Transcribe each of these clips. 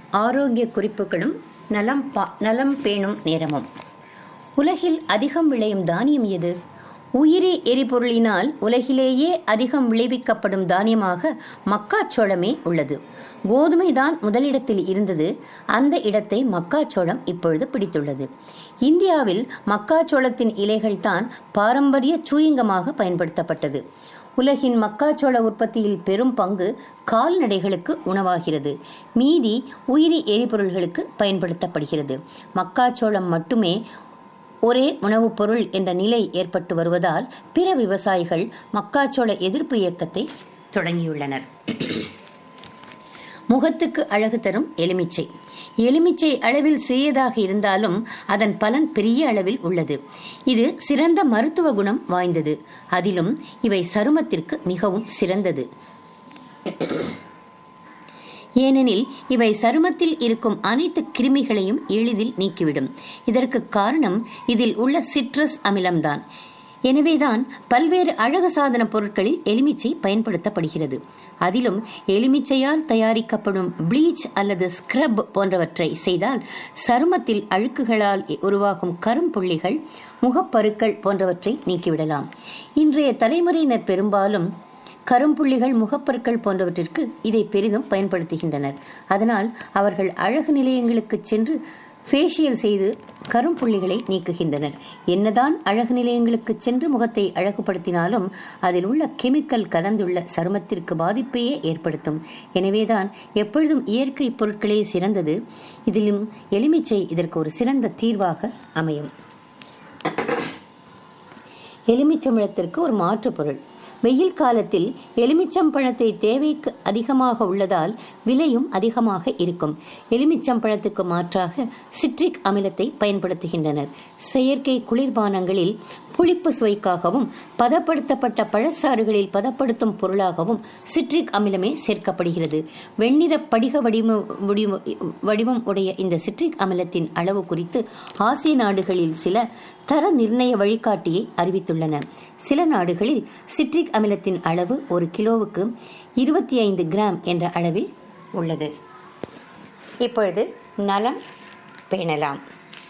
ஆரோக்கிய குறிப்புகளும் நலம் பா- நலம் பேணும் நேரமும் உலகில் அதிகம் விளையும் தானியம் எது உயிரி எரிபொருளினால் உலகிலேயே அதிகம் விளைவிக்கப்படும் தானியமாக மக்காச்சோளமே உள்ளது கோதுமை தான் முதலிடத்தில் இருந்தது அந்த இடத்தை மக்காச்சோளம் இப்பொழுது பிடித்துள்ளது இந்தியாவில் மக்காச்சோளத்தின் இலைகள் தான் பாரம்பரிய சூயிங்கமாக பயன்படுத்தப்பட்டது உலகின் மக்காச்சோள உற்பத்தியில் பெரும் பங்கு கால்நடைகளுக்கு உணவாகிறது மீதி உயிரி எரிபொருள்களுக்கு பயன்படுத்தப்படுகிறது மக்காச்சோளம் மட்டுமே ஒரே உணவுப் பொருள் என்ற நிலை ஏற்பட்டு வருவதால் பிற விவசாயிகள் மக்காச்சோள எதிர்ப்பு இயக்கத்தை தொடங்கியுள்ளனர் முகத்துக்கு அழகு தரும் எலுமிச்சை எலுமிச்சை அளவில் சிறியதாக இருந்தாலும் அதன் பலன் பெரிய அளவில் உள்ளது இது சிறந்த மருத்துவ குணம் வாய்ந்தது அதிலும் இவை சருமத்திற்கு மிகவும் சிறந்தது ஏனெனில் இவை சருமத்தில் இருக்கும் அனைத்து கிருமிகளையும் எளிதில் நீக்கிவிடும் இதற்கு காரணம் இதில் உள்ள சிட்ரஸ் அமிலம்தான் எனவேதான் பல்வேறு அழகு சாதன பொருட்களில் எலுமிச்சை பயன்படுத்தப்படுகிறது அதிலும் எலுமிச்சையால் தயாரிக்கப்படும் ப்ளீச் அல்லது ஸ்க்ரப் போன்றவற்றை செய்தால் சருமத்தில் அழுக்குகளால் உருவாகும் கரும்புள்ளிகள் முகப்பருக்கள் போன்றவற்றை நீக்கிவிடலாம் இன்றைய தலைமுறையினர் பெரும்பாலும் கரும்புள்ளிகள் முகப்பருக்கள் போன்றவற்றிற்கு இதை பெரிதும் பயன்படுத்துகின்றனர் அதனால் அவர்கள் அழகு நிலையங்களுக்கு சென்று ஃபேஷியல் செய்து கரும்புள்ளிகளை நீக்குகின்றனர் என்னதான் அழகு நிலையங்களுக்கு சென்று முகத்தை அழகுபடுத்தினாலும் அதில் உள்ள கெமிக்கல் கலந்துள்ள சருமத்திற்கு பாதிப்பையே ஏற்படுத்தும் எனவேதான் எப்பொழுதும் இயற்கை பொருட்களே சிறந்தது இதிலும் எலுமிச்சை இதற்கு ஒரு சிறந்த தீர்வாக அமையும் எலுமிச்சம்பழத்திற்கு ஒரு மாற்று பொருள் வெயில் காலத்தில் எலுமிச்சம்பழத்தை தேவைக்கு அதிகமாக உள்ளதால் விலையும் அதிகமாக இருக்கும் எலுமிச்சம்பழத்துக்கு மாற்றாக சிட்ரிக் அமிலத்தை பயன்படுத்துகின்றனர் செயற்கை குளிர்பானங்களில் புளிப்பு சுவைக்காகவும் பதப்படுத்தப்பட்ட பழச்சாறுகளில் பதப்படுத்தும் பொருளாகவும் சிட்ரிக் அமிலமே சேர்க்கப்படுகிறது வெண்ணிற படிக வடிவம் வடிவம் வடிவம் உடைய இந்த சிட்ரிக் அமிலத்தின் அளவு குறித்து ஆசிய நாடுகளில் சில தர நிர்ணய வழிகாட்டியை அறிவித்துள்ளன சில நாடுகளில் சிட்ரிக் அமிலத்தின் அளவு ஒரு கிலோவுக்கு இருபத்தி ஐந்து கிராம் என்ற அளவில் உள்ளது இப்பொழுது நலம் பேணலாம்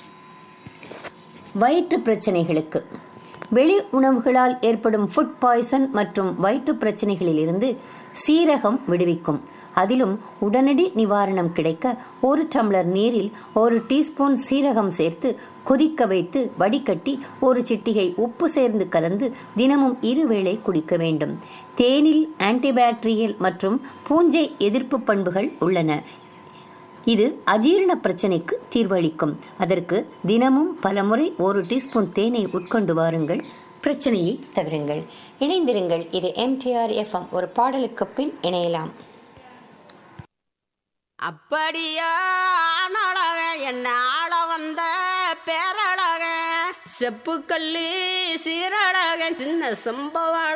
வயிற்று பிரச்சனைகளுக்கு வெளி உணவுகளால் ஏற்படும் ஃபுட் பாய்சன் மற்றும் வயிற்று பிரச்சனைகளிலிருந்து சீரகம் விடுவிக்கும் அதிலும் உடனடி நிவாரணம் கிடைக்க ஒரு டம்ளர் நீரில் ஒரு டீஸ்பூன் சீரகம் சேர்த்து கொதிக்க வைத்து வடிகட்டி ஒரு சிட்டிகை உப்பு சேர்ந்து கலந்து தினமும் இருவேளை குடிக்க வேண்டும் தேனில் ஆன்டிபாக்டீரியல் மற்றும் பூஞ்சை எதிர்ப்பு பண்புகள் உள்ளன இது அஜீரண பிரச்சனைக்கு தீர்வளிக்கும் அதற்கு தினமும் பலமுறை ஒரு டீஸ்பூன் தேனை உட்கொண்டு வாருங்கள் பிரச்சனையை தவிருங்கள் இணைந்திருங்கள் இது எம்டிஆர் எஃப்எம் ஒரு பாடலுக்கு பின் இணையலாம் அப்படியா ஆணழக என்ன ஆள வந்த பேரழக செப்புக்கல்லி சீரழக சின்ன சம்பவம்